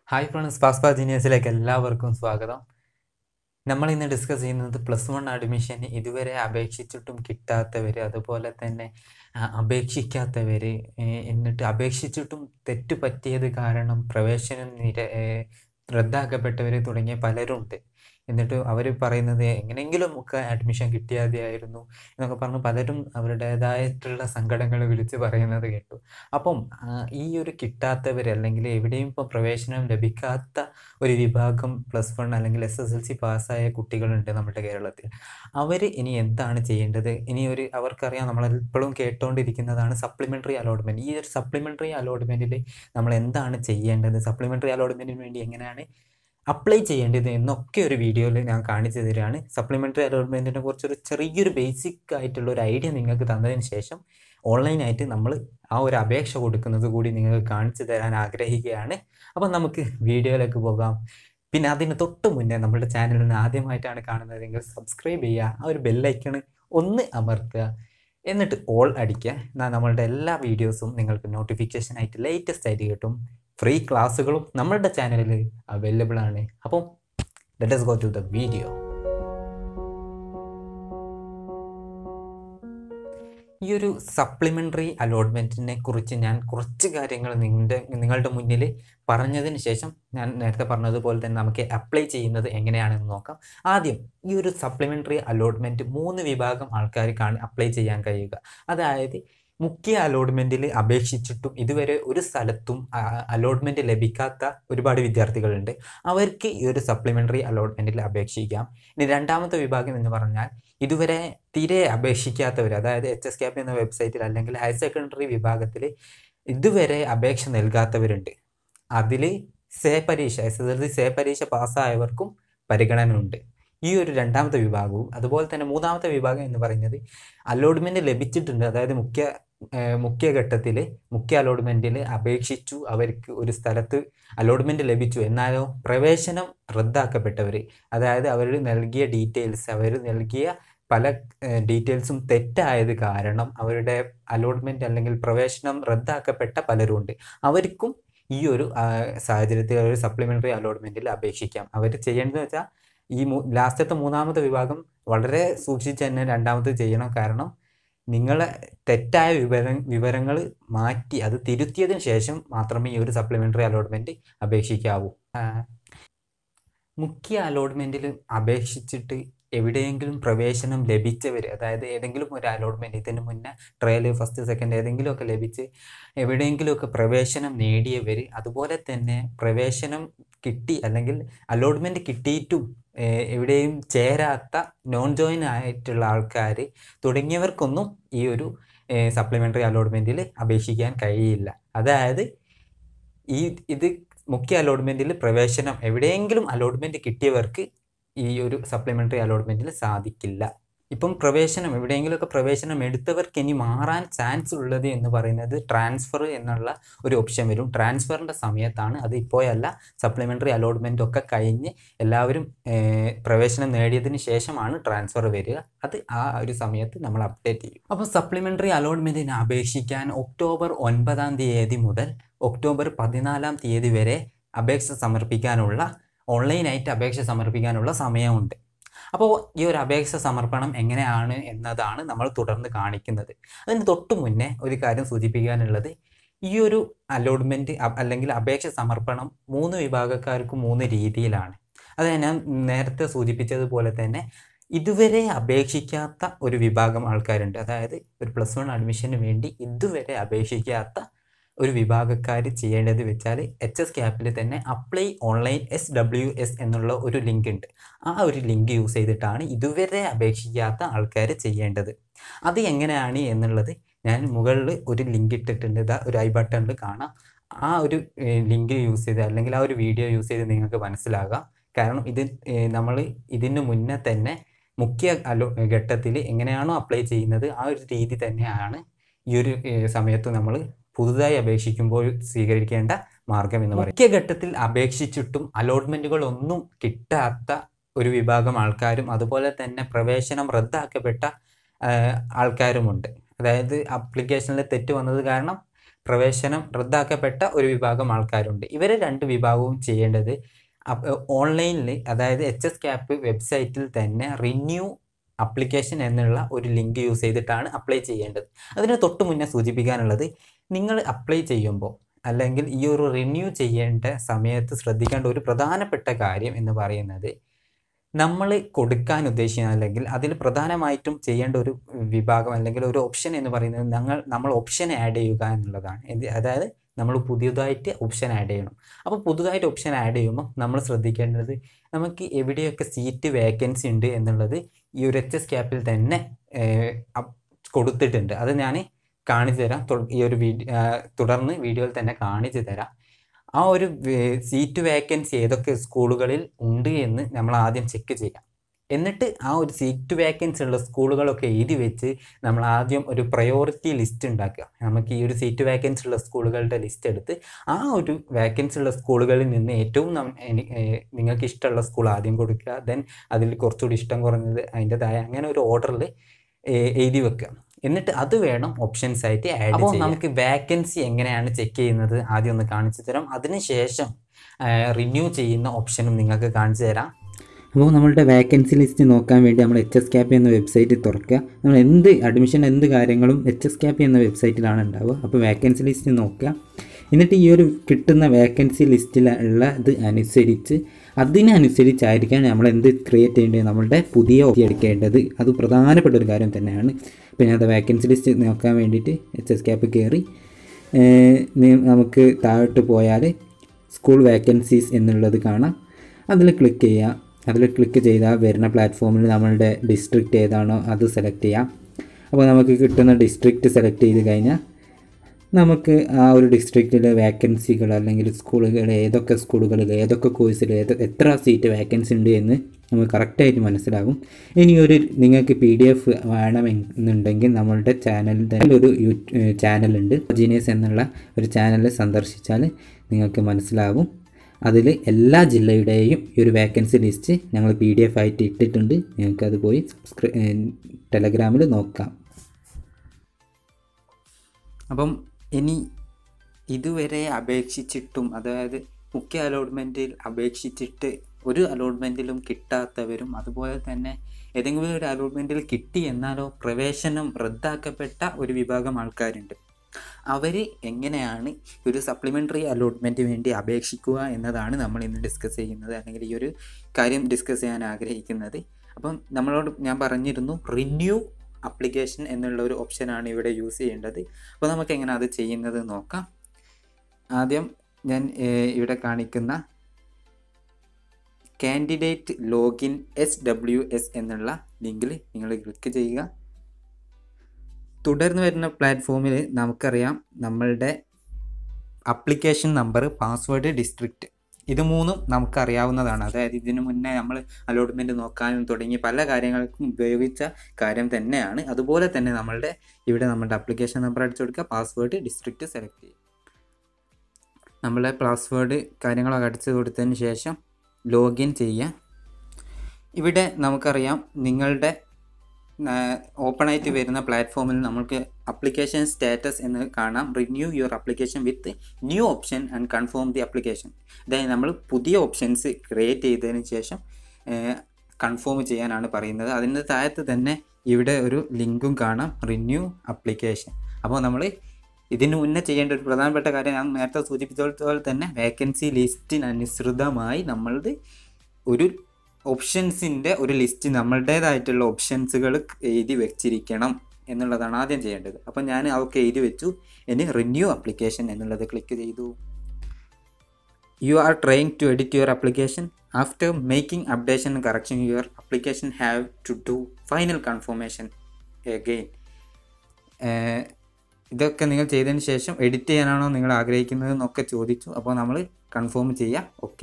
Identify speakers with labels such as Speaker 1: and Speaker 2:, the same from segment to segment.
Speaker 1: hi friends പാസ്പാ ജീനിയസിലേക്ക് എല്ലാവർക്കും സ്വാഗതം നമ്മൾ ഇന്ന് ഡിസ്കസ് ചെയ്യുന്നത് പ്ലസ് വൺ അഡ്മിഷൻ ഇതുവരെ അപേക്ഷിച്ചിട്ടും കിട്ടാത്തവർ അതുപോലെ തന്നെ ആ, അപേക്ഷിക്കാത്തവർ എന്നിട്ട് അപേക്ഷിച്ചിട്ടും തെറ്റ് പറ്റിയത് കാരണം പ്രവേശനം നിര ഏ, റദ്ദാക്കപ്പെട്ടവർ തുടങ്ങിയ പലരുണ്ട് എന്നിട്ട് അവർ പറയുന്നത് എങ്ങനെയെങ്കിലും ഒക്കെ അഡ്മിഷൻ കിട്ടിയാൽ മതിയായിരുന്നു എന്നൊക്കെ പറഞ്ഞ് പലരും അവരുടേതായിട്ടുള്ള സങ്കടങ്ങൾ വിളിച്ച് പറയുന്നത് കേട്ടു അപ്പം ആ, ഈ ഒരു കിട്ടാത്തവർ അല്ലെങ്കിൽ എവിടെയും ഇപ്പോൾ പ്രവേശനം ലഭിക്കാത്ത ഒരു വിഭാഗം പ്ലസ് വൺ അല്ലെങ്കിൽ എസ് എസ് എൽ സി പാസ്സായ കുട്ടികളുണ്ട് നമ്മുടെ കേരളത്തിൽ അവർ ഇനി എന്താണ് ചെയ്യേണ്ടത് ഇനി ഒരു അവർക്കറിയാം നമ്മളെപ്പോഴും കേട്ടുകൊണ്ടിരിക്കുന്നതാണ് സപ്ലിമെൻ്ററി അലോട്ട്മെൻറ്റ് ഈ ഒരു സപ്ലിമെൻ്ററി അലോട്ട്മെൻറ്റിൽ നമ്മൾ എന്താണ് ചെയ്യേണ്ടത് സപ്ലിമെൻ്ററി അലോട്ട്മെൻറ്റിന് വേണ്ടി എങ്ങനെയാണ് അപ്ലൈ ചെയ്യേണ്ടത് എന്നൊക്കെ ഒരു വീഡിയോയിൽ ഞാൻ കാണിച്ചു തരികയാണ് സപ്ലിമെൻ്ററി അലോട്ട്മെൻറ്റിനെ കുറിച്ചൊരു ചെറിയൊരു ബേസിക് ആയിട്ടുള്ള ഒരു ഐഡിയ നിങ്ങൾക്ക് തന്നതിന് ശേഷം ഓൺലൈനായിട്ട് നമ്മൾ ആ ഒരു അപേക്ഷ കൊടുക്കുന്നത് കൂടി നിങ്ങൾക്ക് കാണിച്ചു തരാൻ ആഗ്രഹിക്കുകയാണ് അപ്പം നമുക്ക് വീഡിയോയിലേക്ക് പോകാം പിന്നെ അതിന് തൊട്ട് മുന്നേ നമ്മുടെ ചാനലിന് ആദ്യമായിട്ടാണ് കാണുന്നതെങ്കിൽ സബ്സ്ക്രൈബ് ചെയ്യുക ആ ഒരു ബെല്ലൈക്കണ് ഒന്ന് അമർത്തുക എന്നിട്ട് ഓൾ അടിക്കുക എന്നാൽ നമ്മളുടെ എല്ലാ വീഡിയോസും നിങ്ങൾക്ക് നോട്ടിഫിക്കേഷൻ ആയിട്ട് ലേറ്റസ്റ്റ് ആയിട്ട് കിട്ടും ഫ്രീ ക്ലാസ്സുകളും നമ്മളുടെ ചാനലിൽ അവൈലബിൾ ആണ് അപ്പം let us go to the video ഈ ഒരു സപ്ലിമെൻ്ററി അലോട്ട്മെൻറ്റിനെ കുറിച്ച് ഞാൻ കുറച്ച് കാര്യങ്ങൾ നിങ്ങളുടെ നിങ്ങളുടെ മുന്നിൽ പറഞ്ഞതിന് ശേഷം ഞാൻ നേരത്തെ പറഞ്ഞതുപോലെ തന്നെ നമുക്ക് അപ്ലൈ ചെയ്യുന്നത് എങ്ങനെയാണെന്ന് നോക്കാം ആദ്യം ഈ ഒരു സപ്ലിമെൻ്ററി അലോട്ട്മെൻറ്റ് മൂന്ന് വിഭാഗം ആൾക്കാർക്കാണ് അപ്ലൈ ചെയ്യാൻ കഴിയുക അതായത് മുഖ്യ അലോട്ട്മെൻറ്റിൽ അപേക്ഷിച്ചിട്ടും ഇതുവരെ ഒരു സ്ഥലത്തും അലോട്ട്മെൻറ്റ് ലഭിക്കാത്ത ഒരുപാട് വിദ്യാർത്ഥികളുണ്ട് അവർക്ക് ഈ ഒരു സപ്ലിമെൻ്ററി അലോട്ട്മെൻറ്റിൽ അപേക്ഷിക്കാം ഇനി രണ്ടാമത്തെ വിഭാഗം എന്ന് പറഞ്ഞാൽ ഇതുവരെ തീരെ അപേക്ഷിക്കാത്തവർ അതായത് എച്ച് എസ് ക്യാപ് എന്ന വെബ്സൈറ്റിൽ അല്ലെങ്കിൽ ഹയർ സെക്കൻഡറി വിഭാഗത്തിൽ ഇതുവരെ അപേക്ഷ നൽകാത്തവരുണ്ട് അതിൽ സേ പരീക്ഷ S S L C say പരീക്ഷ പാസ്സായവർക്കും പരിഗണന ഉണ്ട് ഈ ഒരു രണ്ടാമത്തെ വിഭാഗവും അതുപോലെ തന്നെ മൂന്നാമത്തെ വിഭാഗം എന്ന് പറയുന്നത് അലോട്ട്മെൻറ്റ് ലഭിച്ചിട്ടുണ്ട് അതായത് മുഖ്യ ഏഹ് മുഖ്യ ഘട്ടത്തിൽ മുഖ്യ അലോട്ട്മെൻറ്റിൽ അപേക്ഷിച്ചു അവർക്ക് ഒരു സ്ഥലത്ത് അലോട്ട്മെൻറ്റ് ലഭിച്ചു എന്നാലോ പ്രവേശനം റദ്ദാക്കപ്പെട്ടവർ അതായത് അവർ നൽകിയ ഡീറ്റെയിൽസ് അവർ നൽകിയ പല ഡീറ്റെയിൽസും തെറ്റായത് കാരണം അവരുടെ അലോട്ട്മെൻറ്റ് അല്ലെങ്കിൽ പ്രവേശനം റദ്ദാക്കപ്പെട്ട പലരുണ്ട് അവർക്കും ഈ ഒരു ആ, സാഹചര്യത്തിൽ ഒരു സപ്ലിമെൻ്ററി അലോട്ട്മെൻറ്റിൽ അപേക്ഷിക്കാം അവർ ചെയ്യേണ്ടതെന്ന് വെച്ചാൽ ഈ മൂ ലാസ്റ്റത്തെ മൂന്നാമത്തെ വിഭാഗം വളരെ സൂക്ഷിച്ച് തന്നെ രണ്ടാമത് ചെയ്യണം കാരണം നിങ്ങളെ തെറ്റായ വിവര വിവരങ്ങൾ മാറ്റി അത് തിരുത്തിയതിന് ശേഷം മാത്രമേ ഈ ഒരു സപ്ലിമെൻ്ററി അലോട്ട്മെൻറ്റ് അപേക്ഷിക്കാവൂ ആ, മുഖ്യ അലോട്ട്മെൻറ്റിൽ അപേക്ഷിച്ചിട്ട് എവിടെയെങ്കിലും പ്രവേശനം ലഭിച്ചവർ അതായത് ഏതെങ്കിലും ഒരു അലോട്ട്മെൻറ്റ് ഇതിന് മുന്നേ ട്രയൽ ഫസ്റ്റ് സെക്കൻഡ് ഏതെങ്കിലുമൊക്കെ ലഭിച്ച് എവിടെയെങ്കിലുമൊക്കെ പ്രവേശനം നേടിയവർ അതുപോലെ തന്നെ പ്രവേശനം കിട്ടി അല്ലെങ്കിൽ അലോട്ട്മെൻറ്റ് കിട്ടിയിട്ടും ഏഹ്, എവിടെയും ചേരാത്ത നോൺ ജോയിൻ ആയിട്ടുള്ള ആൾക്കാർ തുടങ്ങിയവർക്കൊന്നും ഈ ഒരു സപ്ലിമെൻ്ററി അലോട്ട്മെൻറ്റിൽ അപേക്ഷിക്കാൻ കഴിയില്ല അതായത് ഈ ഇത് മുഖ്യ അലോട്ട്മെൻറ്റിൽ പ്രവേശനം എവിടെയെങ്കിലും അലോട്ട്മെൻറ്റ് കിട്ടിയവർക്ക് ഈ ഒരു സപ്ലിമെൻ്ററി അലോട്ട്മെൻറ്റിൽ സാധിക്കില്ല ഇപ്പം പ്രവേശനം എവിടെയെങ്കിലുമൊക്കെ പ്രവേശനം എടുത്തവർക്ക് ഇനി മാറാൻ ചാൻസ് ഉള്ളത് എന്ന് പറയുന്നത് ട്രാൻസ്ഫർ എന്നുള്ള ഒരു ഓപ്ഷൻ വരും ട്രാൻസ്ഫറിൻ്റെ സമയത്താണ് അത് ഇപ്പോഴല്ല സപ്ലിമെൻ്ററി അലോട്ട്മെൻ്റ് ഒക്കെ കഴിഞ്ഞ് എല്ലാവരും ഏഹ്, പ്രവേശനം നേടിയതിന് ശേഷമാണ് ട്രാൻസ്ഫർ വരിക അത് ആ ഒരു സമയത്ത് നമ്മൾ അപ്ഡേറ്റ് ചെയ്യും അപ്പോൾ സപ്ലിമെൻ്ററി അലോട്ട്മെൻറ്റിന് അപേക്ഷിക്കാൻ ഒക്ടോബർ ഒൻപതാം തീയതി മുതൽ ഒക്ടോബർ പതിനാലാം തീയതി വരെ അപേക്ഷ സമർപ്പിക്കാനുള്ള ഓൺലൈനായിട്ട് അപേക്ഷ സമർപ്പിക്കാനുള്ള സമയമുണ്ട് അപ്പോൾ ഈ ഒരു അപേക്ഷ സമർപ്പണം എങ്ങനെയാണ് എന്നതാണ് നമ്മൾ തുടർന്ന് കാണിക്കുന്നത് അതിന് തൊട്ട് മുന്നേ ഒരു കാര്യം സൂചിപ്പിക്കാനുള്ളത് ഈ ഒരു അലോട്ട്മെൻറ്റ് അല്ലെങ്കിൽ അപേക്ഷ സമർപ്പണം മൂന്ന് വിഭാഗക്കാർക്ക് മൂന്ന് രീതിയിലാണ് അത് ഞാൻ നേരത്തെ സൂചിപ്പിച്ചതുപോലെ തന്നെ ഇതുവരെ അപേക്ഷിക്കാത്ത ഒരു വിഭാഗം ആൾക്കാരുണ്ട് അതായത് ഒരു പ്ലസ് വൺ അഡ്മിഷന് വേണ്ടി ഇതുവരെ അപേക്ഷിക്കാത്ത ഒരു വിഭാഗക്കാർ ചെയ്യേണ്ടത് വെച്ചാൽ എച്ച് എസ് ക്യാപ്പിൽ തന്നെ apply online S W S എന്നുള്ള ഒരു ലിങ്ക് ഉണ്ട് ആ ഒരു ലിങ്ക് യൂസ് ചെയ്തിട്ടാണ് ഇതുവരെ അപേക്ഷിക്കാത്ത ആൾക്കാർ ചെയ്യേണ്ടത് അത് എങ്ങനെയാണ് എന്നുള്ളത് ഞാൻ മുകളിൽ ഒരു ലിങ്ക് ഇട്ടിട്ടുണ്ട് ഇതാ ഒരു ഐ ബട്ടണിൽ കാണാം ആ ഒരു ലിങ്ക് യൂസ് ചെയ്ത് അല്ലെങ്കിൽ ആ ഒരു വീഡിയോ യൂസ് ചെയ്ത് നിങ്ങൾക്ക് മനസ്സിലാകാം കാരണം ഇത് നമ്മൾ ഇതിന് മുന്നേ തന്നെ മുഖ്യ അലോ ഘട്ടത്തിൽ എങ്ങനെയാണോ അപ്ലൈ ചെയ്യുന്നത് ആ ഒരു രീതി തന്നെയാണ് ഈ ഒരു ഏഹ്, സമയത്ത് നമ്മൾ പുതുതായി അപേക്ഷിക്കുമ്പോൾ സ്വീകരിക്കേണ്ട മാർഗം എന്ന് പറയും മുഖ്യഘട്ടത്തിൽ അപേക്ഷിച്ചിട്ടും അലോട്ട്മെൻറ്റുകൾ ഒന്നും കിട്ടാത്ത ഒരു വിഭാഗം ആൾക്കാരും അതുപോലെ തന്നെ പ്രവേശനം റദ്ദാക്കപ്പെട്ട ആഹ്, ആൾക്കാരുമുണ്ട് അതായത് അപ്ലിക്കേഷനിൽ തെറ്റ് വന്നത് കാരണം പ്രവേശനം റദ്ദാക്കപ്പെട്ട ഒരു വിഭാഗം ആൾക്കാരുണ്ട് ഇവർ രണ്ട് വിഭാഗവും ചെയ്യേണ്ടത് ഓൺലൈനിൽ അതായത് എച്ച് എസ് ക്യാപ്പ് വെബ്സൈറ്റിൽ തന്നെ റിന്യൂ അപ്ലിക്കേഷൻ എന്നുള്ള ഒരു ലിങ്ക് യൂസ് ചെയ്തിട്ടാണ് അപ്ലൈ ചെയ്യേണ്ടത് അതിന് തൊട്ട് മുന്നേ സൂചിപ്പിക്കാനുള്ളത് നിങ്ങൾ അപ്ലൈ ചെയ്യുമ്പോൾ അല്ലെങ്കിൽ ഈ ഒരു റിന്യൂ ചെയ്യേണ്ട സമയത്ത് ശ്രദ്ധിക്കേണ്ട ഒരു പ്രധാനപ്പെട്ട കാര്യം എന്ന് പറയുന്നത് നമ്മൾ കൊടുക്കാൻ ഉദ്ദേശിക്കുന്ന അല്ലെങ്കിൽ അതിൽ പ്രധാനമായിട്ടും ചെയ്യേണ്ട ഒരു വിഭാഗം അല്ലെങ്കിൽ ഒരു ഓപ്ഷൻ എന്ന് പറയുന്നത് ഞങ്ങൾ നമ്മൾ ഓപ്ഷൻ ആഡ് ചെയ്യുക എന്നുള്ളതാണ് എന്ത് അതായത് നമ്മൾ പുതിയതായിട്ട് ഓപ്ഷൻ ആഡ് ചെയ്യണം അപ്പോൾ പുതുതായിട്ട് ഓപ്ഷൻ ആഡ് ചെയ്യുമ്പോൾ നമ്മൾ ശ്രദ്ധിക്കേണ്ടത് നമുക്ക് എവിടെയൊക്കെ സീറ്റ് വേക്കൻസി ഉണ്ട് എന്നുള്ളത് ഈ ഒരു എച്ച് എസ് ക്യാപ്പിൽ തന്നെ ഏഹ്, അപ്- കൊടുത്തിട്ടുണ്ട് അത് ഞാൻ കാണിച്ചു തരാം തൊ- ഈ ഒരു വീഡിയോ തുടർന്ന് വീഡിയോയിൽ തന്നെ കാണിച്ചു തരാം ആ ഒരു സീറ്റ് വേക്കൻസി ഏതൊക്കെ സ്കൂളുകളിൽ ഉണ്ട് എന്ന് നമ്മൾ ആദ്യം ചെക്ക് ചെയ്യാം എന്നിട്ട് ആ ഒരു സീറ്റ് വേക്കൻസി ഉള്ള സ്കൂളുകളൊക്കെ എഴുതി വെച്ച് നമ്മൾ ആദ്യം ഒരു പ്രയോറിറ്റി ലിസ്റ്റ് ഉണ്ടാക്കുക നമുക്ക് ഈ ഒരു സീറ്റ് വേക്കൻസി ഉള്ള സ്കൂളുകളുടെ ലിസ്റ്റ് എടുത്ത് ആ ഒരു വേക്കൻസി ഉള്ള സ്കൂളുകളിൽ നിന്ന് ഏറ്റവും നം- എനി- ഏഹ് നിങ്ങൾക്ക് ഇഷ്ടമുള്ള സ്കൂൾ ആദ്യം കൊടുക്കുക ദെൻ അതിൽ കുറച്ചുകൂടി ഇഷ്ടം കുറഞ്ഞത് അതിൻ്റെതായ അങ്ങനെ ഒരു ഓർഡറിൽ എഴുതി വെക്കുക എന്നിട്ട് അത് വേണം ഓപ്ഷൻസ് ആയിട്ട് ആഡ് അപ്പോൾ നമുക്ക് വേക്കൻസി എങ്ങനെയാണ് ചെക്ക് ചെയ്യുന്നത് ആദ്യം ഒന്ന് കാണിച്ചു തരാം അതിനുശേഷം റിന്യൂ ചെയ്യുന്ന ഓപ്ഷനും നിങ്ങൾക്ക് കാണിച്ചു തരാം
Speaker 2: അപ്പോൾ നമ്മളുടെ വേക്കൻസി ലിസ്റ്റ് നോക്കാൻ വേണ്ടി നമ്മൾ എച്ച് എസ് ക്യാപ് എന്ന വെബ്സൈറ്റ് തുറക്കുക നമ്മൾ എന്ത് അഡ്മിഷൻ എന്ത് കാര്യങ്ങളും എച്ച് എസ് ക്യാപ് എന്ന വെബ്സൈറ്റിലാണ് ഉണ്ടാവുക അപ്പോൾ വേക്കൻസി ലിസ്റ്റ് നോക്കുക എന്നിട്ട് ഈ ഒരു കിട്ടുന്ന വേക്കൻസി ലിസ്റ്റിൽ ഉള്ള ഇത് അനുസരിച്ച് അതിനനുസരിച്ചായിരിക്കാം നമ്മൾ എന്ത് ക്രിയേറ്റ് ചെയ്യേണ്ടത് നമ്മളുടെ പുതിയ ഓപ്ഷൻ എടുക്കേണ്ടത് അത് പ്രധാനപ്പെട്ട ഒരു കാര്യം തന്നെയാണ് പിന്നെ അത് വേക്കൻസി ലിസ്റ്റ് നോക്കാൻ വേണ്ടിയിട്ട് എച്ച് എസ് ക്യാപ്പ് കയറി ഏഹ്, നി- നമുക്ക് താഴോട്ട് പോയാൽ സ്കൂൾ വേക്കൻസീസ് എന്നുള്ളത് കാണാം അതിൽ ക്ലിക്ക് ചെയ്യുക അതിൽ ക്ലിക്ക് ചെയ്താൽ വരുന്ന പ്ലാറ്റ്ഫോമിൽ നമ്മളുടെ ഡിസ്ട്രിക്റ്റ് ഏതാണോ അത് സെലക്ട് ചെയ്യാം അപ്പോൾ നമുക്ക് കിട്ടുന്ന ഡിസ്ട്രിക്റ്റ് സെലക്ട് ചെയ്ത് കഴിഞ്ഞാൽ നമുക്ക് ആ ഒരു ഡിസ്ട്രിക്റ്റിലെ വേക്കൻസികൾ അല്ലെങ്കിൽ സ്കൂളുകൾ ഏതൊക്കെ സ്കൂളുകളിൽ ഏതൊക്കെ കോഴ്സിൽ ഏത് എത്ര സീറ്റ് വേക്കൻസി ഉണ്ട് എന്ന് നമുക്ക് കറക്റ്റായിട്ട് മനസ്സിലാകും ഇനി ഒരു നിങ്ങൾക്ക് പി ഡി എഫ് വേണമെന്നുണ്ടെങ്കിൽ നമ്മളുടെ ചാനലിൻ്റെ ഒരു യൂ ചാനലുണ്ട് ജീനിയസ് എന്നുള്ള ഒരു ചാനൽ സന്ദർശിച്ചാൽ നിങ്ങൾക്ക് മനസ്സിലാകും അതിൽ എല്ലാ ജില്ലയുടെയും ഈ ഒരു വേക്കൻസി ലിസ്റ്റ് ഞങ്ങൾ പി ഡി എഫ് ആയിട്ട് ഇട്ടിട്ടുണ്ട് നിങ്ങൾക്കത് പോയി സബ്സ്ക്രൈ ടെലഗ്രാമിൽ നോക്കാം
Speaker 1: അപ്പം ഇനി ഇതുവരെ അപേക്ഷിച്ചിട്ടും അതായത് മുഖ്യ അലോട്ട്മെൻറ്റിൽ അപേക്ഷിച്ചിട്ട് ഒരു അലോട്ട്മെൻറ്റിലും കിട്ടാത്തവരും അതുപോലെ തന്നെ ഏതെങ്കിലും ഒരു അലോട്ട്മെൻറ്റിൽ കിട്ടി എന്നാലോ പ്രവേശനം റദ്ദാക്കപ്പെട്ട ഒരു വിഭാഗം ആൾക്കാരുണ്ട് അവർ എങ്ങനെയാണ് ഒരു സപ്ലിമെൻ്ററി അലോട്ട്മെൻറ്റ് വേണ്ടി അപേക്ഷിക്കുക എന്നതാണ് നമ്മൾ ഇന്ന് ഡിസ്കസ് ചെയ്യുന്നത് അല്ലെങ്കിൽ ഈ ഒരു കാര്യം ഡിസ്കസ് ചെയ്യാൻ ആഗ്രഹിക്കുന്നത് അപ്പം നമ്മളോട് ഞാൻ പറഞ്ഞിരുന്നു റിന്യൂ അപ്ലിക്കേഷൻ എന്നുള്ള ഒരു ഓപ്ഷനാണ് ഇവിടെ യൂസ് ചെയ്യേണ്ടത് അപ്പോൾ നമുക്ക് എങ്ങനെ അത് ചെയ്യുന്നത് നോക്കാം ആദ്യം ഞാൻ ഏഹ്, ഇവിടെ കാണിക്കുന്ന candidate login S W S എന്നുള്ള ലിങ്കിൽ നിങ്ങൾ ക്ലിക്ക് ചെയ്യുക തുടർന്ന് വരുന്ന പ്ലാറ്റ്ഫോമിൽ നമുക്കറിയാം നമ്മളുടെ അപ്ലിക്കേഷൻ നമ്പർ പാസ്വേഡ് ഡിസ്ട്രിക്റ്റ് ഇത് മൂന്നും നമുക്കറിയാവുന്നതാണ് അതായത് ഇതിനു മുന്നേ നമ്മൾ അലോട്ട്മെൻറ്റ് നോക്കാനും തുടങ്ങി പല കാര്യങ്ങൾക്കും ഉപയോഗിച്ച കാര്യം തന്നെയാണ് അതുപോലെ തന്നെ നമ്മളുടെ ഇവിടെ നമ്മുടെ അപ്ലിക്കേഷൻ നമ്പർ അടിച്ചു കൊടുക്കുക പാസ്വേഡ് ഡിസ്ട്രിക്റ്റ് സെലക്ട് ചെയ്യുക നമ്മളെ പാസ്വേഡ് കാര്യങ്ങളൊക്കെ അടിച്ചു കൊടുത്തതിന് ശേഷം ലോഗിൻ ചെയ്യുക ഇവിടെ നമുക്കറിയാം നിങ്ങളുടെ ഓപ്പൺ ആയിട്ട് വരുന്ന പ്ലാറ്റ്ഫോമിൽ നമുക്ക് അപ്ലിക്കേഷൻ സ്റ്റാറ്റസ് എന്ന് കാണാം renew your application with new option and confirm the application അതായത് നമ്മൾ പുതിയ ഓപ്ഷൻസ് ക്രിയേറ്റ് ചെയ്തതിന് ശേഷം കൺഫേം ചെയ്യാനാണ് പറയുന്നത് അതിൻ്റെ താഴത്ത് തന്നെ ഇവിടെ ഒരു ലിങ്കും കാണാം റിന്യൂ അപ്ലിക്കേഷൻ അപ്പോൾ നമ്മൾ ഇതിന് മുന്നേ ചെയ്യേണ്ട ഒരു പ്രധാനപ്പെട്ട കാര്യം ഞാൻ നേരത്തെ സൂചിപ്പിച്ചതുപോലെ തന്നെ വേക്കൻസി ലിസ്റ്റിനനുസൃതമായി നമ്മളത് ഒരു ഓപ്ഷൻസിൻ്റെ ഒരു ലിസ്റ്റ് നമ്മളുടേതായിട്ടുള്ള ഓപ്ഷൻസുകൾ എഴുതി വെച്ചിരിക്കണം എന്നുള്ളതാണ് ആദ്യം ചെയ്യേണ്ടത് അപ്പോൾ ഞാൻ അതൊക്കെ എഴുതി വെച്ചു ഇനി റിന്യൂ അപ്ലിക്കേഷൻ എന്നുള്ളത് ക്ലിക്ക് ചെയ്തു you are trying to edit your application after making updation and correction your application have to do final confirmation again ഇതൊക്കെ നിങ്ങൾ ചെയ്തതിന് ശേഷം എഡിറ്റ് ചെയ്യാനാണോ നിങ്ങൾ ആഗ്രഹിക്കുന്നത് എന്നൊക്കെ ചോദിച്ചു അപ്പോൾ നമ്മൾ കൺഫേം ചെയ്യുക ഓക്കെ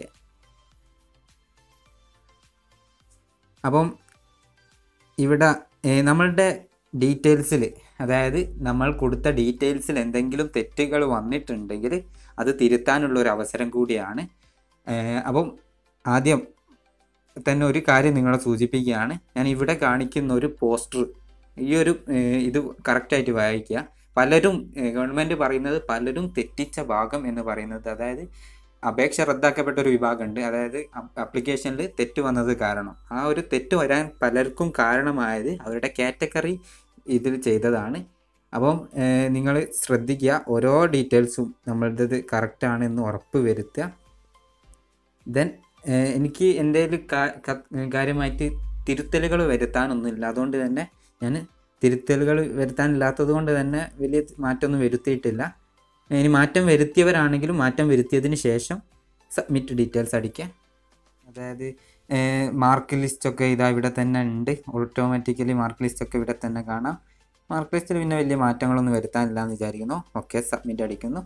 Speaker 1: അപ്പം ഇവിടെ ഏഹ്, നമ്മളുടെ ഡീറ്റെയിൽസിൽ അതായത് നമ്മൾ കൊടുത്ത ഡീറ്റെയിൽസിൽ എന്തെങ്കിലും തെറ്റുകൾ വന്നിട്ടുണ്ടെങ്കിൽ അത് തിരുത്താനുള്ള ഒരു അവസരം കൂടിയാണ് ഏഹ്, അപ്പം ആദ്യം തന്നെ ഒരു കാര്യം നിങ്ങളെ സൂചിപ്പിക്കുകയാണ് ഞാൻ ഇവിടെ കാണിക്കുന്ന ഒരു പോസ്റ്റർ ഈ ഒരു ഏഹ്, ഇത് കറക്റ്റായിട്ട് വായിക്കുക പലരും ഗവൺമെൻറ് പറയുന്നത് പലരും തെറ്റിച്ച ഭാഗം എന്ന് പറയുന്നത് അതായത് അപേക്ഷ റദ്ദാക്കപ്പെട്ട ഒരു വിഭാഗമുണ്ട് അതായത് അപ്ലിക്കേഷനിൽ തെറ്റ് വന്നത് കാരണം ആ ഒരു തെറ്റ് വരാൻ പലർക്കും കാരണമായത് അവരുടെ കാറ്റഗറി ഇതിൽ ചെയ്തതാണ് അപ്പം നിങ്ങൾ ശ്രദ്ധിക്കുക ഓരോ ഡീറ്റെയിൽസും നമ്മളുടേത് കറക്റ്റാണ് എന്ന് ഉറപ്പ് വരുത്തുക ദെൻ എനിക്ക് എൻ്റെ കാര്യമായിട്ട് തിരുത്തലുകൾ വരുത്താനൊന്നുമില്ല അതുകൊണ്ട് തന്നെ ഞാൻ തിരുത്തലുകൾ വരുത്താനില്ലാത്തത് കൊണ്ട് തന്നെ വലിയ മാറ്റമൊന്നും വരുത്തിയിട്ടില്ല ഇനി മാറ്റം വരുത്തിയവരാണെങ്കിലും മാറ്റം വരുത്തിയതിന് ശേഷം സബ്മിറ്റ് ഡീറ്റെയിൽസ് അടിക്കുക അതായത് മാർക്ക് ലിസ്റ്റൊക്കെ ഇതാ ഇവിടെ തന്നെ ഉണ്ട് ഓട്ടോമാറ്റിക്കലി മാർക്ക് ലിസ്റ്റൊക്കെ ഇവിടെ തന്നെ കാണാം മാർക്ക് ലിസ്റ്റിൽ പിന്നെ വലിയ മാറ്റങ്ങളൊന്നും വരുത്താനില്ല എന്ന് വിചാരിക്കുന്നു ഓക്കെ സബ്മിറ്റ് അടിക്കുന്നു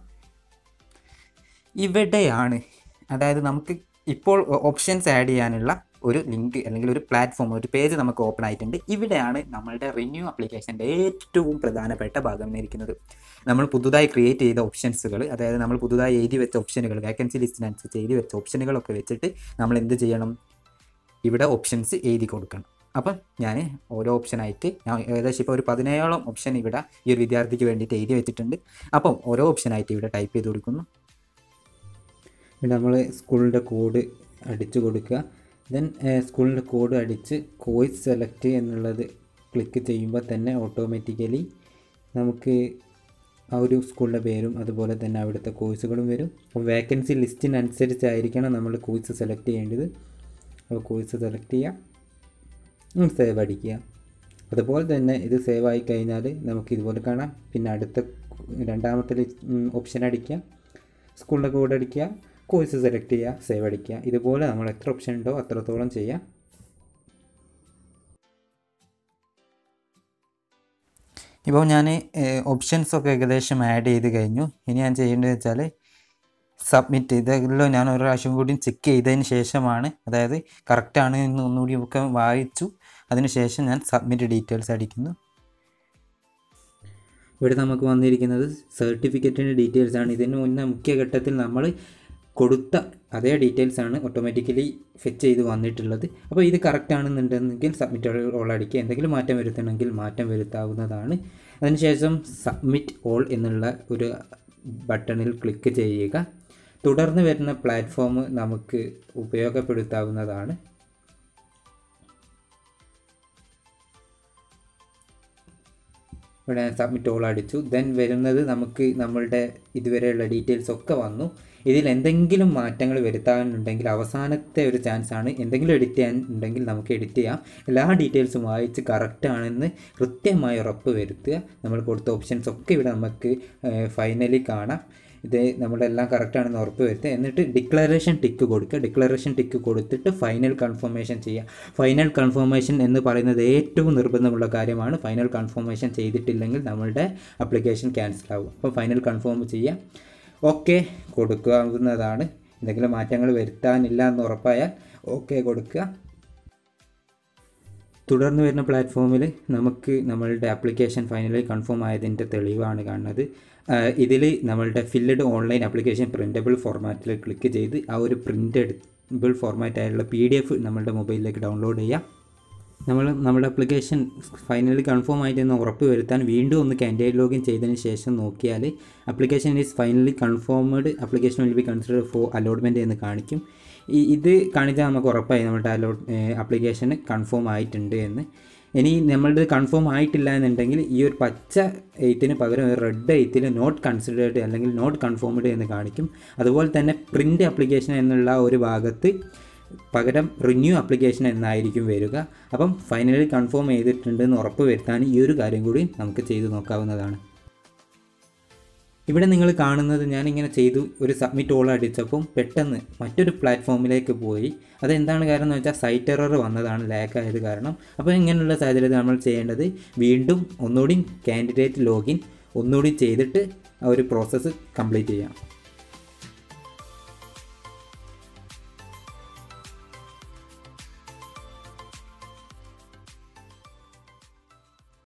Speaker 1: ഇവിടെയാണ് അതായത് നമുക്ക് ഇപ്പോൾ ഓപ്ഷൻസ് ആഡ് ചെയ്യാനുള്ള ഒരു ലിങ്ക് അല്ലെങ്കിൽ ഒരു പ്ലാറ്റ്ഫോം ഒരു പേജ് നമുക്ക് ഓപ്പൺ ആയിട്ടുണ്ട് ഇവിടെയാണ് നമ്മളുടെ റിന്യൂ ആപ്ലിക്കേഷൻ്റെ ഏറ്റവും പ്രധാനപ്പെട്ട ഭാഗം ഇരിക്കുന്നത് നമ്മൾ പുതുതായി ക്രിയേറ്റ് ചെയ്ത ഓപ്ഷൻസുകൾ അതായത് നമ്മൾ പുതുതായി എഴുതി വെച്ച ഓപ്ഷനുകൾ വേക്കൻസി ലിസ്റ്റിനനുസരിച്ച് എഴുതി വെച്ച ഓപ്ഷനുകളൊക്കെ വെച്ചിട്ട് നമ്മൾ എന്ത് ചെയ്യണം ഇവിടെ ഓപ്ഷൻസ് എഴുതി കൊടുക്കണം അപ്പം ഞാൻ ഓരോ ഓപ്ഷനായിട്ട് ഞാൻ ഏകദേശം ഇപ്പോൾ ഒരു പതിനേഴോളം ഓപ്ഷൻ ഇവിടെ ഈ ഒരു വിദ്യാർത്ഥിക്ക് വേണ്ടിയിട്ട് എഴുതി വെച്ചിട്ടുണ്ട് അപ്പം ഓരോ ഓപ്ഷനായിട്ട് ഇവിടെ ടൈപ്പ് ചെയ്ത് കൊടുക്കുന്നു
Speaker 2: ഇവിടെ നമ്മൾ സ്കൂളിൻ്റെ കോഡ് അടിച്ചു കൊടുക്കുക ദെൻ സ്കൂളിൻ്റെ കോഡ് അടിച്ച് കോഴ്സ് സെലക്ട് എന്നുള്ളത് ക്ലിക്ക് ചെയ്യുമ്പോൾ തന്നെ ഓട്ടോമാറ്റിക്കലി നമുക്ക് ആ ഒരു സ്കൂളിൻ്റെ പേരും അതുപോലെ തന്നെ അവിടുത്തെ കോഴ്സുകളും വരും അപ്പോൾ വേക്കൻസി ലിസ്റ്റിനനുസരിച്ചായിരിക്കണം നമ്മൾ കോഴ്സ് സെലക്ട് ചെയ്യേണ്ടത് അപ്പോൾ കോഴ്സ് സെലക്ട് ചെയ്യുക സേവ് അടിക്കുക അതുപോലെ തന്നെ ഇത് സേവ് ആയി കഴിഞ്ഞാൽ നമുക്ക് ഇതുപോലെ കാണാം പിന്നെ അടുത്ത രണ്ടാമത്തെ ഓപ്ഷൻ അടിക്കുക സ്കൂളിൻ്റെ കോഡ് അടിക്കുക കോഴ്സ് സെലക്ട് ചെയ്യുക സേവ് അടിക്കുക ഇതുപോലെ നമ്മൾ എത്ര ഓപ്ഷൻ ഉണ്ടോ അത്രത്തോളം ചെയ്യാം
Speaker 1: ഇപ്പോൾ ഞാൻ ഓപ്ഷൻസ് ഒക്കെ ഏകദേശം ആഡ് ചെയ്ത് കഴിഞ്ഞു ഇനി ഞാൻ ചെയ്യേണ്ടത് വെച്ചാൽ സബ്മിറ്റ് ഇതെല്ലാം ഞാൻ ഒരു പ്രാവശ്യം കൂടി ചെക്ക് ചെയ്തതിന് ശേഷമാണ് അതായത് കറക്റ്റാണ് എന്ന് ഒന്നുകൂടി ഒക്കെ വായിച്ചു അതിനുശേഷം ഞാൻ സബ്മിറ്റ് ഡീറ്റെയിൽസ് അടിക്കുന്നു
Speaker 2: ഇവിടെ നമുക്ക് വന്നിരിക്കുന്നത് സർട്ടിഫിക്കറ്റിൻ്റെ ഡീറ്റെയിൽസ് ആണ് ഇതിന് മുന്നേ മുഖ്യ ഘട്ടത്തിൽ നമ്മൾ കൊടുത്ത അതേ ഡീറ്റെയിൽസ് ആണ് ഓട്ടോമാറ്റിക്കലി ഫെച്ച് ചെയ്ത് വന്നിട്ടുള്ളത് അപ്പോൾ ഇത് കറക്റ്റ് ആണെന്നുണ്ടെങ്കിൽ സബ്മിറ്റ് ഓൾ അടിക്കുക എന്തെങ്കിലും മാറ്റം വരുത്തണമെങ്കിൽ മാറ്റം വരുത്താവുന്നതാണ് അതിനുശേഷം സബ്മിറ്റ് ഓൾ എന്നുള്ള ഒരു ബട്ടണിൽ ക്ലിക്ക് ചെയ്യുക തുടർന്ന് വരുന്ന പ്ലാറ്റ്ഫോം നമുക്ക് ഉപയോഗപ്പെടുത്താവുന്നതാണ് ഇവിടെ സബ്മിറ്റ് ഓൾ അടിച്ചു ദെൻ വരുന്നത് നമുക്ക് നമ്മളുടെ ഇതുവരെയുള്ള ഡീറ്റെയിൽസ് ഒക്കെ വന്നു ഇതിൽ എന്തെങ്കിലും മാറ്റങ്ങൾ വരുത്താനുണ്ടെങ്കിൽ അവസാനത്തെ ഒരു ചാൻസ് ആണ് എന്തെങ്കിലും എഡിറ്റ് ചെയ്യാൻ ഉണ്ടെങ്കിൽ നമുക്ക് എഡിറ്റ് ചെയ്യാം എല്ലാ ഡീറ്റെയിൽസും വായിച്ച് കറക്റ്റ് ആണെന്ന് കൃത്യമായി ഉറപ്പ് വരുത്തുക നമ്മൾ കൊടുത്ത ഓപ്ഷൻസ് ഒക്കെ ഇവിടെ നമുക്ക് ഫൈനലി കാണാം ഇത് നമ്മുടെ എല്ലാം കറക്റ്റ് ആണെന്ന് ഉറപ്പ് വരുത്തുക എന്നിട്ട് ഡിക്ലറേഷൻ ടിക്ക് കൊടുക്കുക ഡിക്ലറേഷൻ ടിക്ക് കൊടുത്തിട്ട് ഫൈനൽ കൺഫർമേഷൻ ചെയ്യുക ഫൈനൽ കൺഫർമേഷൻ എന്ന് പറയുന്നത് ഏറ്റവും നിർബന്ധമുള്ള കാര്യമാണ് ഫൈനൽ കൺഫർമേഷൻ ചെയ്തിട്ടില്ലെങ്കിൽ നമ്മളുടെ ആപ്ലിക്കേഷൻ ക്യാൻസൽ ആകും അപ്പോൾ ഫൈനൽ കൺഫേം ചെയ്യുക ഓക്കെ കൊടുക്കാവുന്നതാണ് എന്തെങ്കിലും മാറ്റങ്ങൾ വരുത്താനില്ല എന്ന് ഉറപ്പായാൽ ഓക്കെ കൊടുക്കുക തുടർന്ന് വരുന്ന പ്ലാറ്റ്ഫോമിൽ നമുക്ക് നമ്മളുടെ ആപ്ലിക്കേഷൻ ഫൈനലി കൺഫേം ആയതിൻ്റെ തെളിവാണ് കാണുന്നത് ഇതിൽ നമ്മളുടെ ഫില്ലഡ് ഓൺലൈൻ ആപ്ലിക്കേഷൻ പ്രിൻ്റബിൾ ഫോർമാറ്റിൽ ക്ലിക്ക് ചെയ്ത് ആ ഒരു പ്രിൻ്റബിൾ ഫോർമാറ്റ് ആയുള്ള പി ഡി എഫ് നമ്മളുടെ മൊബൈലിലേക്ക് ഡൗൺലോഡ് ചെയ്യാം നമ്മൾ നമ്മുടെ ആപ്ലിക്കേഷൻ ഫൈനലി കൺഫേം ആയിട്ടെന്ന് ഉറപ്പ് വരുത്താൻ വീണ്ടും ഒന്ന് കാൻഡിഡേറ്റ് ലോഗിൻ ചെയ്തതിന് ശേഷം നോക്കിയാൽ application is finally confirmed application will be consider for allotment എന്ന് കാണിക്കും ഈ ഇത് കാണിച്ചാൽ നമുക്ക് ഉറപ്പായി നമ്മുടെ അലോട്ട് ആപ്ലിക്കേഷൻ കൺഫേം ആയിട്ടുണ്ട് എന്ന് ഇനി നമ്മളുടെ കൺഫേം ആയിട്ടില്ല എന്നുണ്ടെങ്കിൽ ഈ ഒരു പച്ച എയ്ത്തിന് പകരം ഒരു റെഡ് എയ്ത്തിൽ നോട്ട് കൺസിഡേർഡ് അല്ലെങ്കിൽ നോട്ട് കൺഫേംഡ് എന്ന് കാണിക്കും അതുപോലെ തന്നെ പ്രിൻ്റ് ആപ്ലിക്കേഷൻ എന്നുള്ള ഒരു ഭാഗത്ത് പകരം റിന്യൂ ആപ്ലിക്കേഷൻ എന്നായിരിക്കും വരിക അപ്പം ഫൈനലി കൺഫേം ചെയ്തിട്ടുണ്ടെന്ന് ഉറപ്പ് വരുത്താൻ ഈ ഒരു കാര്യം കൂടി നമുക്ക് ചെയ്തു നോക്കാവുന്നതാണ് ഇവിടെ നിങ്ങൾ കാണുന്നത് ഞാനിങ്ങനെ ചെയ്തു ഒരു സബ്മിറ്റ് ഓൾ അടിച്ചപ്പം പെട്ടെന്ന് മറ്റൊരു പ്ലാറ്റ്ഫോമിലേക്ക് പോയി അതെന്താണ് കാരണം എന്ന് വെച്ചാൽ സൈറ്റ് എറർ വന്നതാണ് ലാക്ക് ആയത് കാരണം അപ്പോൾ ഇങ്ങനെയുള്ള സാഹചര്യത്തിൽ നമ്മൾ ചെയ്യേണ്ടത് വീണ്ടും ഒന്നുകൂടി കാൻഡിഡേറ്റ് ലോഗിൻ ഒന്നുകൂടി ചെയ്തിട്ട് ആ ഒരു പ്രോസസ്സ് കംപ്ലീറ്റ് ചെയ്യാം